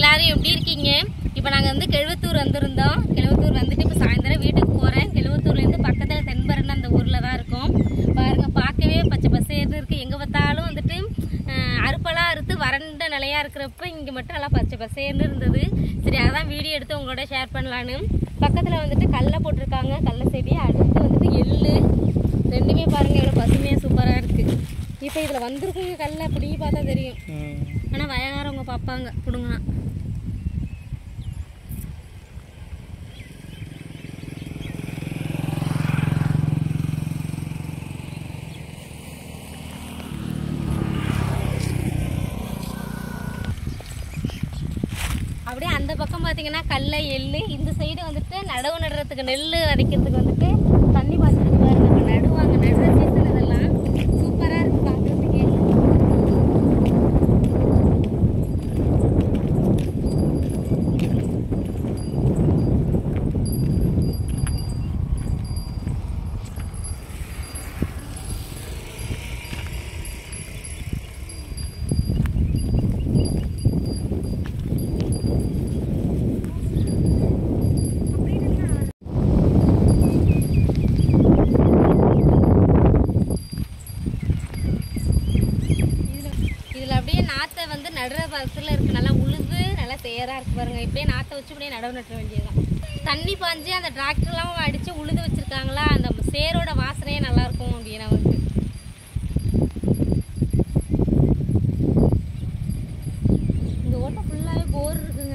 எல்லாரும் எப்படி இருக்கீங்க இப்போ நாங்கள் வந்து கெழுவத்தூர் வந்திருந்தோம் கெழுவத்தூர் வந்துட்டு இப்போ சாயந்தரம் வீட்டுக்கு போகிறேன் கெழுவத்தூர்லேருந்து பக்கத்தில் தென்பரன்னு அந்த ஊரில் தான் இருக்கோம் பாருங்க பார்க்கவே பச்சை பசேர்னு இருக்குது எங்கே பார்த்தாலும் வந்துட்டு அஹ், அறுப்பெல்லாம் அறுத்து வறண்ட நிலையாக இருக்கிறப்ப இங்கே மட்டும் நல்லா பச்சை பசேர்னு இருந்தது சரி அதான் வீடியோ எடுத்து உங்களோட ஷேர் பண்ணலான்னு பக்கத்தில் வந்துட்டு கடலை போட்டிருக்காங்க கடலை செடி அடுத்து வந்துட்டு எள்ளு ரெண்டுமே பாருங்க எவ்வளோ பசுமையாக சூப்பராக இருக்குது இப்போ இதில் வந்திருக்குங்க கடலை பிடிங்கி பார்த்தா தெரியும் ஆனால் வயகாரவங்க பார்ப்பாங்க பிடுங்கனா அப்படியே அந்த பக்கம் பார்த்தீங்கன்னா கடல எள்ளு இந்த சைடு வந்துட்டு நடவு நடுறதுக்கு நெல் விதைக்கிறதுக்கு வந்துட்டு தண்ணி பாய்ச்சிட்டு பாருங்க இப்போ நடுவாங்க நடுற சீசன் இதெல்லாம் சூப்பராக இருக்கு பார்க்குறதுக்கே இதுல இதுல அப்படியே நாத்தை வந்து நடுற பக்கத்துல இருக்கு நல்லா உழுது நல்லா தேரா இருக்கு பாருங்க இப்படியே நாத்தை வச்சு அப்படியே நடவு நட்டுற வேண்டியதுதான் தண்ணி பாஞ்சு அந்த டிராக்டர்லாம் அடிச்சு உழுது வச்சிருக்காங்களா அந்த சேரோட வாசனையே நல்லா இருக்கும் அப்படின்னு நமக்கு இந்த ஓட்டை ஃபுல்லாவே போர் இருக்குங்க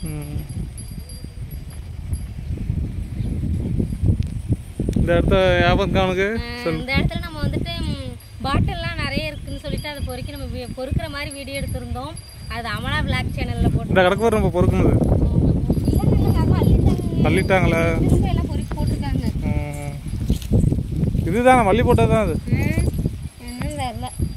இந்த இடத்த ஞாபகம் அவனுக்கு அஹ் இந்த இடத்துல நம்ம வந்துட்டு பாட்டில்லாம் நிறைய இருக்குன்னு சொல்லிட்டு அதை பொறுக்கி நம்ம வி- பொறுக்கிற மாதிரி வீடியோ எடுத்திருந்தோம் அது அமலா பிளாக் சேனல்ல போட்டு இந்த கடக்கு நம்ம பொறுக்கணுது அள்ளிட்டாங்களா எல்லாம் பொறுக்கி போட்டிருக்காங்க ம். இதுதானே மல்லி போட்டது தான் அது ம், என்னன்னு தெரியல